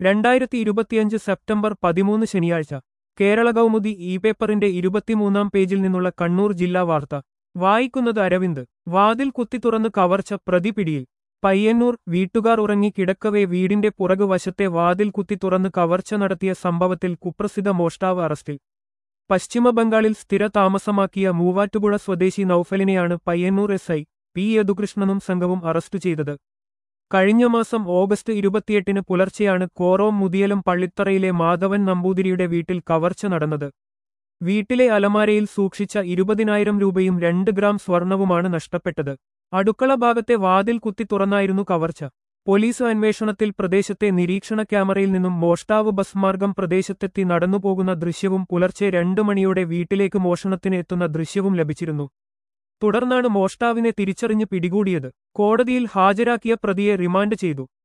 രണ്ടായിരത്തി ഇരുപത്തിയഞ്ച് സെപ്റ്റംബർ പതിമൂന്ന് ശനിയാഴ്ച കേരള കൗമുദി ഇ പേപ്പറിന്റെ ഇരുപത്തിമൂന്നാം പേജിൽ നിന്നുള്ള കണ്ണൂർ ജില്ലാ വാർത്ത വായിക്കുന്നത് അരവിന്ദ് വാതിൽ കുത്തി തുറന്ന് കവർച്ച പ്രതി പിടിയിൽ പയ്യന്നൂർ വീട്ടുകാർ ഉറങ്ങി കിടക്കവേ വീടിന്റെ പുറകുവശത്തെ വാതിൽ കുത്തി തുറന്ന് കവർച്ച നടത്തിയ സംഭവത്തിൽ കുപ്രസിദ്ധ മോഷ്ടാവ് അറസ്റ്റിൽ പശ്ചിമബംഗാളിൽ സ്ഥിര താമസമാക്കിയ മൂവാറ്റുപുഴ സ്വദേശി നൌഫലിനെയാണ് പയ്യന്നൂർ എസ് ഐ പി യദുകൃഷ്ണനും സംഘവും അറസ്റ്റ് ചെയ്തത് കഴിഞ്ഞ മാസം ഓഗസ്റ്റ് ഇരുപത്തിയെട്ടിന് പുലർച്ചെയാണ് കോറോം മുതിയലം പള്ളിത്തറയിലെ മാധവൻ നമ്പൂതിരിയുടെ വീട്ടിൽ കവർച്ച നടന്നത് വീട്ടിലെ അലമാരയിൽ സൂക്ഷിച്ച ഇരുപതിനായിരം രൂപയും രണ്ട് ഗ്രാം സ്വർണവുമാണ് നഷ്ടപ്പെട്ടത് അടുക്കള ഭാഗത്തെ വാതിൽ കുത്തി തുറന്നായിരുന്നു കവർച്ച പോലീസ് അന്വേഷണത്തിൽ പ്രദേശത്തെ നിരീക്ഷണ ക്യാമറയിൽ നിന്നും മോഷ്ടാവ് ബസ് മാർഗം പ്രദേശത്തെത്തി നടന്നുപോകുന്ന ദൃശ്യവും പുലർച്ചെ രണ്ടു മണിയോടെ വീട്ടിലേക്ക് മോഷണത്തിന് എത്തുന്ന ദൃശ്യവും ലഭിച്ചിരുന്നു തുടർന്നാണ് മോഷ്ടാവിനെ തിരിച്ചറിഞ്ഞ് പിടികൂടിയത് കോടതിയിൽ ഹാജരാക്കിയ പ്രതിയെ റിമാൻഡ് ചെയ്തു